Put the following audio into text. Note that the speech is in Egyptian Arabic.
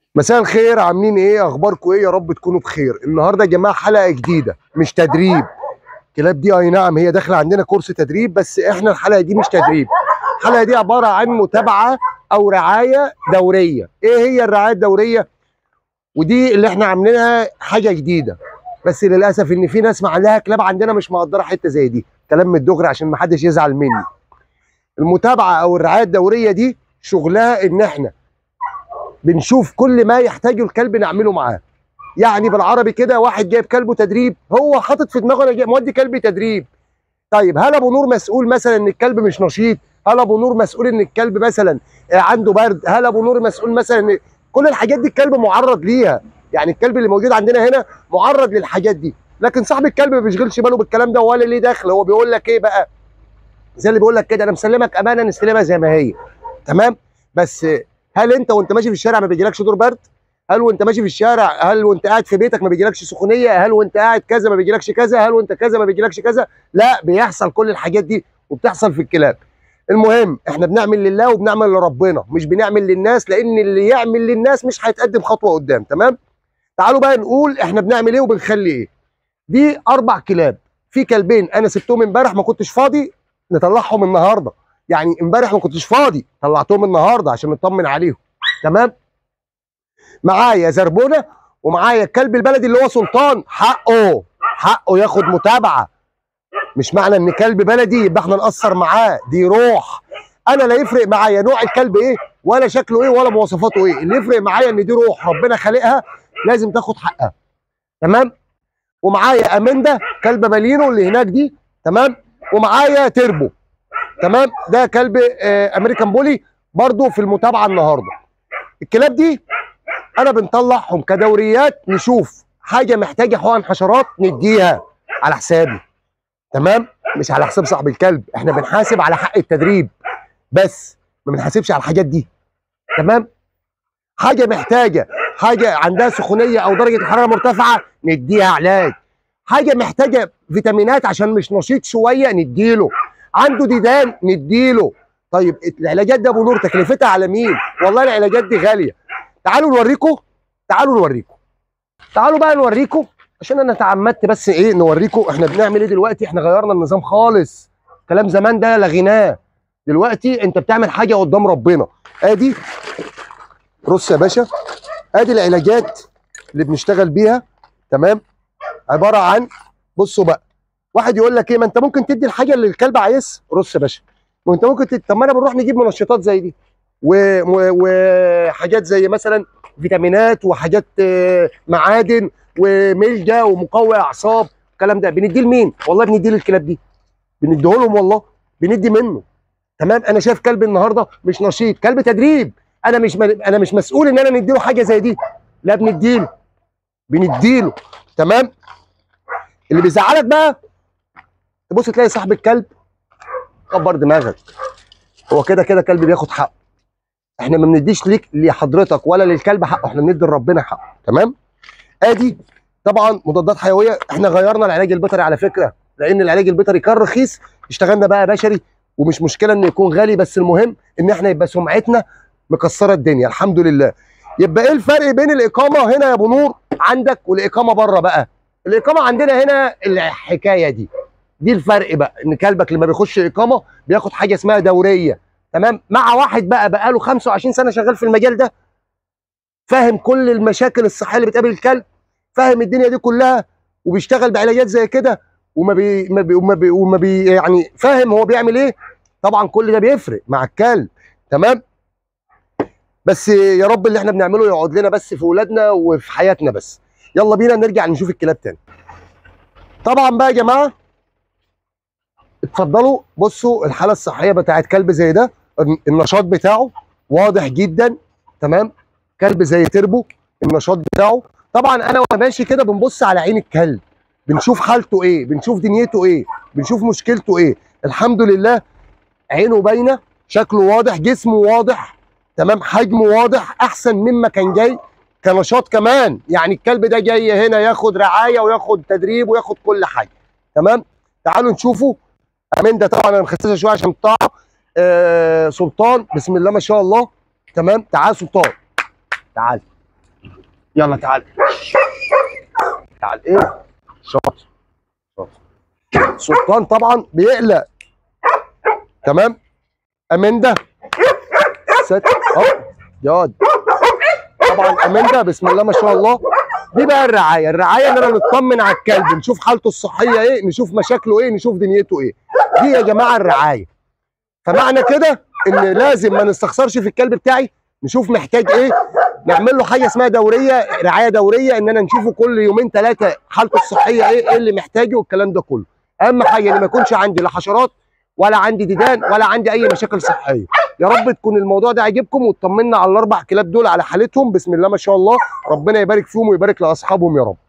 مساء الخير عاملين ايه اخباركم ايه يا رب تكونوا بخير النهارده يا جماعه حلقه جديده مش تدريب الكلاب دي اي نعم هي داخله عندنا كورس تدريب بس احنا الحلقه دي مش تدريب الحلقه دي عباره عن متابعه او رعايه دوريه ايه هي الرعايه الدوريه ودي اللي احنا عاملينها حاجه جديده بس للاسف ان في ناس معلها كلاب عندنا مش مقدره حته زي دي كلام من الدغري عشان ما حدش يزعل مني المتابعه او الرعايه الدوريه دي شغلها ان احنا بنشوف كل ما يحتاجه الكلب نعمله معاه يعني بالعربي كده واحد جايب كلبه تدريب هو حاطط في دماغه انا جاي- مودي كلبي تدريب طيب هل ابو نور مسؤول مثلا ان الكلب مش نشيط هل ابو نور مسؤول ان الكلب مثلا آه، عنده برد هل ابو نور مسؤول مثلا ان كل الحاجات دي الكلب معرض ليها يعني الكلب اللي موجود عندنا هنا معرض للحاجات دي لكن صاحب الكلب ما بيشغلش باله بالكلام ده ولا ليه دخل هو بيقول لك ايه بقى زي اللي بيقول لك كده انا مسلمك امانه نستلمها زي ما هي تمام بس هل انت وانت ماشي في الشارع ما بيجيلكش دور برد هل وانت ماشي في الشارع هل وانت قاعد في بيتك ما بيجيلكش سخونيه هل وانت قاعد كذا ما بيجيلكش كذا هل وانت كذا ما بيجيلكش كذا لا بيحصل كل الحاجات دي وبتحصل في الكلاب المهم احنا بنعمل لله وبنعمل لربنا مش بنعمل للناس لان اللي يعمل للناس مش هيتقدم خطوه قدام تمام تعالوا بقى نقول احنا بنعمل ايه وبنخلي ايه دي اربع كلاب في كلبين انا سبتهم امبارح ما كنتش فاضي نطلعهم النهارده يعني امبارح ما كنتش فاضي طلعتهم النهارده عشان نطمن عليهم تمام معايا زربونه ومعايا الكلب البلدي اللي هو سلطان حقه حقه ياخد متابعه مش معنى ان كلب بلدي يبقى احنا نقصر معاه دي روح انا لا يفرق معايا نوع الكلب ايه ولا شكله ايه ولا مواصفاته ايه اللي يفرق معايا ان دي روح ربنا خالقها لازم تاخد حقها تمام ومعايا امندا كلب بالينو اللي هناك دي تمام ومعايا تربو تمام ده كلب آه امريكان بولي برضو في المتابعه النهارده الكلاب دي انا بنطلعهم كدوريات نشوف حاجه محتاجه حقن حشرات نديها على حسابي تمام مش على حساب صاحب الكلب احنا بنحاسب على حق التدريب بس ما بنحاسبش على الحاجات دي تمام حاجه محتاجه حاجه عندها سخونيه او درجه الحراره مرتفعه نديها علاج حاجه محتاجه فيتامينات عشان مش نشيط شويه نديله عنده ديدان نديله طيب العلاجات دي ابو نور تكلفتها على مين والله العلاجات دي غاليه تعالوا نوريكم تعالوا نوريكم تعالوا بقى نوريكم عشان انا تعمدت بس ايه نوريكم احنا بنعمل ايه دلوقتي احنا غيرنا النظام خالص كلام زمان ده لغيناه دلوقتي انت بتعمل حاجه قدام ربنا ادي رص يا باشا ادي العلاجات اللي بنشتغل بيها تمام عباره عن بصوا بقى واحد يقول لك ايه ما انت ممكن تدي الحاجه اللي الكلب عايزها رص يا باشا ما انت ممكن تدي طب ما انا بنروح نجيب منشطات زي دي و- و- وحاجات زي مثلا فيتامينات وحاجات آه، معادن وملجا ومقوي اعصاب الكلام ده بنديه لمين؟ والله بنديه للكلاب دي بنديه لهم والله بندي منه تمام انا شايف كلب النهارده مش نشيط كلب تدريب انا مش م... انا مش مسؤول ان انا نديله حاجه زي دي لا بنديله بنديله تمام اللي بيزعلك بقى تبص تلاقي صاحب الكلب كبر دماغك هو كده كده كلب بياخد حقه احنا ما بنديش ليك لحضرتك ولا للكلب حقه احنا بندي لربنا حقه تمام ادي طبعا مضادات حيويه احنا غيرنا العلاج البيطري على فكره لان العلاج البيطري كان رخيص اشتغلنا بقى بشري ومش مشكله انه يكون غالي بس المهم ان احنا يبقى سمعتنا مكسره الدنيا الحمد لله يبقى ايه الفرق بين الاقامه هنا يا ابو نور عندك والاقامه بره بقى الاقامه عندنا هنا الحكايه دي دي الفرق بقى ان كلبك لما بيخش اقامه بياخد حاجه اسمها دوريه تمام مع واحد بقى بقاله 25 سنه شغال في المجال ده فاهم كل المشاكل الصحيه اللي بتقابل الكلب فاهم الدنيا دي كلها وبيشتغل بعلاجات زي كده وما بي ما بي وما بي, وما بي يعني فاهم هو بيعمل ايه طبعا كل ده بيفرق مع الكلب تمام بس يا رب اللي احنا بنعمله يقعد لنا بس في ولادنا وفي حياتنا بس يلا بينا نرجع نشوف الكلاب تاني طبعا بقى يا جماعه اتفضلوا بصوا الحاله الصحيه بتاعت كلب زي ده النشاط بتاعه واضح جدا تمام كلب زي تربو النشاط بتاعه طبعا انا وانا ماشي كده بنبص على عين الكلب بنشوف حالته ايه بنشوف دنيته ايه بنشوف مشكلته ايه الحمد لله عينه باينه شكله واضح جسمه واضح تمام حجمه واضح احسن مما كان جاي كنشاط كمان يعني الكلب ده جاي هنا ياخد رعايه وياخد تدريب وياخد كل حاجه تمام تعالوا نشوفوا امين ده طبعا انا مخسسها شويه عشان بتاع آه سلطان بسم الله ما شاء الله تمام تعال سلطان تعال يلا تعال تعال ايه شاطر شاطر سلطان طبعا بيقلق تمام امندا ست اهو ياض طبعا امندا بسم الله ما شاء الله دي بقى الرعايه الرعايه ان انا نطمن على الكلب نشوف حالته الصحيه ايه نشوف مشاكله ايه نشوف دنيته ايه دي يا جماعه الرعايه فمعنى كده ان لازم ما نستخسرش في الكلب بتاعي نشوف محتاج ايه نعمل له حاجه اسمها دوريه رعايه دوريه ان انا نشوفه كل يومين ثلاثه حالته الصحيه ايه ايه اللي محتاجه والكلام ده كله اهم حاجه ان ما يكونش عندي لا حشرات ولا عندي ديدان ولا عندي اي مشاكل صحيه يا رب تكون الموضوع ده عجبكم وتطمنا على الاربع كلاب دول على حالتهم بسم الله ما شاء الله ربنا يبارك فيهم ويبارك لاصحابهم يا رب